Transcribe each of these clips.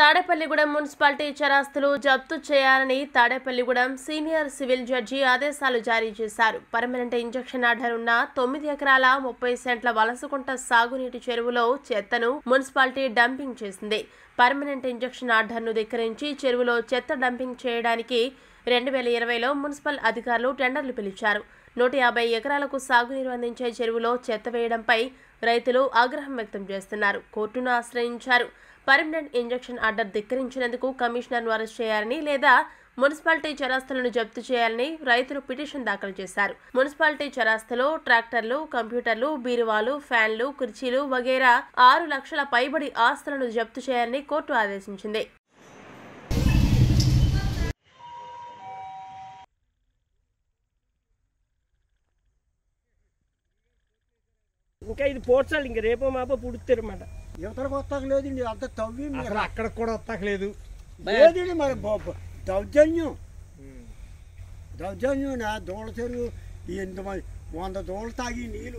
Tadepalligudem municipality చరాస్తులు జప్తు చేయాలని తాడేపల్లిగూడెం సీనియర్ సివిల్ జడ్జి ఆదేశాలు జారీ చేశారు పర్మనెంట్ ఇంజక్షన్ ఆర్డర్ ఉన్న తొమ్మిది ఎకరాల ముప్పై సెంట్ల వలసకుంట సాగునీటి చెరువులో చెత్తను మున్సిపాలిటీ డంపింగ్ చేసింది పర్మనెంట్ ఇంజక్షన్ ఆర్డర్ను ధిక్కరించి చెరువులో చెత్త డంపింగ్ చేయడానికి రెండు వేల ఇరవైలో మున్సిపల్ అధికారులు టెండర్లు పిలిచారు నూట యాభై ఎకరాలకు సాగునీరు అందించే చెరువులో చెత్త వేయడంపై రైతులు ఆగ్రహం వ్యక్తం చేస్తున్నారు కోర్టును ఆశ్రయించారు పర్మనెంట్ ఇంజక్షన్ ఆర్డర్ ధిక్కరించినందుకు కమిషనర్ను అరెస్ట్ చేయాలని లేదా మున్సిపాలిటీ చరాస్తులను జప్తు చేయాలని రైతులు పిటిషన్ దాఖలు చేశారు మున్సిపాలిటీ చరాస్తులో ట్రాక్టర్లు కంప్యూటర్లు బీరువాలు ఫ్యాన్లు కుర్చీలు వగైరా ఆరు లక్షల పైబడి ఆస్తులను జప్తు చేయాలని కోర్టు ఆదేశించింది ఇంకా ఇది పోడ్చాలి ఇంక రేపో మాపో పుడుతారు అన్నమాట యువతలకు వస్తాక లేదండి అంత తవ్వి మీరు అసలు అక్కడ కూడా వస్తలేదు లేదండి మరి బ- బ- దౌర్జన్యం దౌర్జన్యం నా దూడ చెరువు ఎంత మంది వంద దూడలు తాగి నీళ్ళు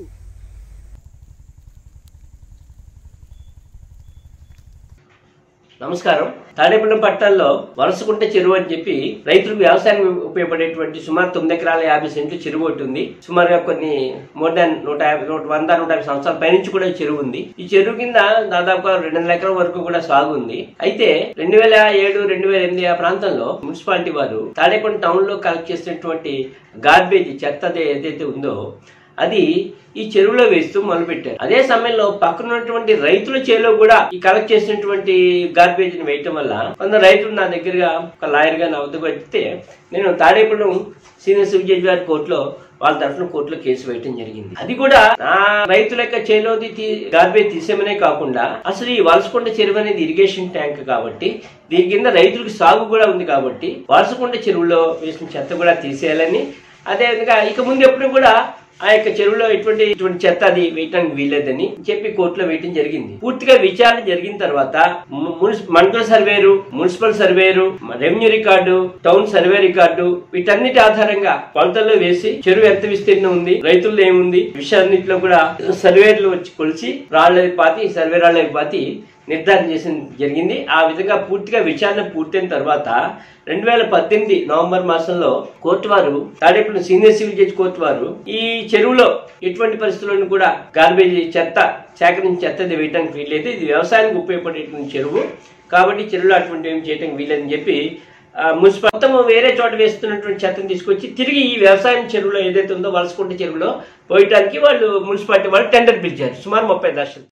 నమస్కారం తాడేపల్లి పట్టణంలో వలసకుంట చెరువు అని చెప్పి రైతులకు వ్యవసాయం ఉపయోగపడేటువంటి సుమారు తొమ్మిది ఎకరాల యాభై సెంట్లు చెరువు ఒకటి ఉంది సుమారుగా కొన్ని మోర్ దాన్ నూట యాభై నూట వంద నూట యాభై సంవత్సరాల పైనుంచి కూడా ఈ చెరువు ఉంది ఈ చెరువు కింద దాదాపు రెండు వందల ఎకరాల వరకు కూడా సాగు ఉంది అయితే రెండు వేల ఏడు రెండు వేల ఎనిమిది ఆ ప్రాంతంలో మున్సిపాలిటీ వారు తాడేపల్లి టౌన్ లో కలెక్ట్ చేసినటువంటి గార్బేజ్ చెత్త అదే- ఏదైతే ఉందో అది ఈ చెరువులో వేస్తూ మొదలుపెట్టారు అదే సమయంలో పక్కన ఉన్నటువంటి రైతుల చేలో కూడా ఈ కలెక్ట్ చేసినటువంటి గార్బేజ్ ని వేయటం వల్ల కొందరు రైతులు నా దగ్గరగా ఒక లాయర్ గా నా వద్దకు వస్తే నేను తాడేపల్లి సీనియర్ సివిల్ జడ్జి గారి కోర్టులో వాళ్ళ తరఫున కోర్టులో కేసు వేయటం జరిగింది అది కూడా నా రైతుల యొక్క చేలోది తీ- గార్బేజ్ తీసేమనే కాకుండా అసలు ఈ వలసకొండ చెరువు అనేది ఇరిగేషన్ ట్యాంక్ కాబట్టి దీని కింద రైతులకు సాగు కూడా ఉంది కాబట్టి వలసకొండ చెరువులో వేసిన చెత్త కూడా తీసేయాలని అదేవిధంగా ఇక ముందు ఎప్పుడు కూడా ఆ యొక్క చెరువులో ఎటువంటి ఇటువంటి చెత్త అది వేయటానికి వీల్లేదని చెప్పి కోర్టులో వేయటం జరిగింది పూర్తిగా విచారణ జరిగిన తర్వాత ము- మున్సి- మండల surveyor municipal surveyor revenue record town survey record వీటన్నిటి ఆధారంగా కొలతల్లో వేసి చెరువు ఎంత విస్తీర్ణం ఉంది రైతుల్లో ఏముంది విషయాన్నింటిలో కూడా సర్వేలు వచ్చి కొలిచి రాళ్ళ పాతి సర్వే రాళ్ళ పాతి నిర్ధారణ చేసిన జరిగింది ఆ విధంగా పూర్తిగా విచారణ పూర్తయిన తర్వాత రెండు వేల పద్దెనిమిది నవంబర్ మాసంలో కోర్టు వారు Tadepalli senior civil judge court వారు ఈ చెరువులో ఎటువంటి పరిస్థితులను కూడా గార్బేజ్ చెత్త సేకరించి చెత్త వేయడానికి వీల్లేదు ఇది వ్యవసాయానికి ఉపయోగపడేటువంటి చెరువు కాబట్టి చెరువులో అటువంటి ఏం చేయడానికి వీలేదని చెప్పి ఆ, మున్సిపల్ మొత్తం వేరే చోట వేస్తున్నటువంటి చెత్తను తీసుకొచ్చి తిరిగి ఈ వ్యవసాయం చెరువులో ఏదైతే ఉందో వలసకుంట చెరువులో పోయటానికి వాళ్ళు మున్సిపాలిటీ వాళ్ళు టెండర్ పిలిచారు సుమారు ముప్పై లక్షలు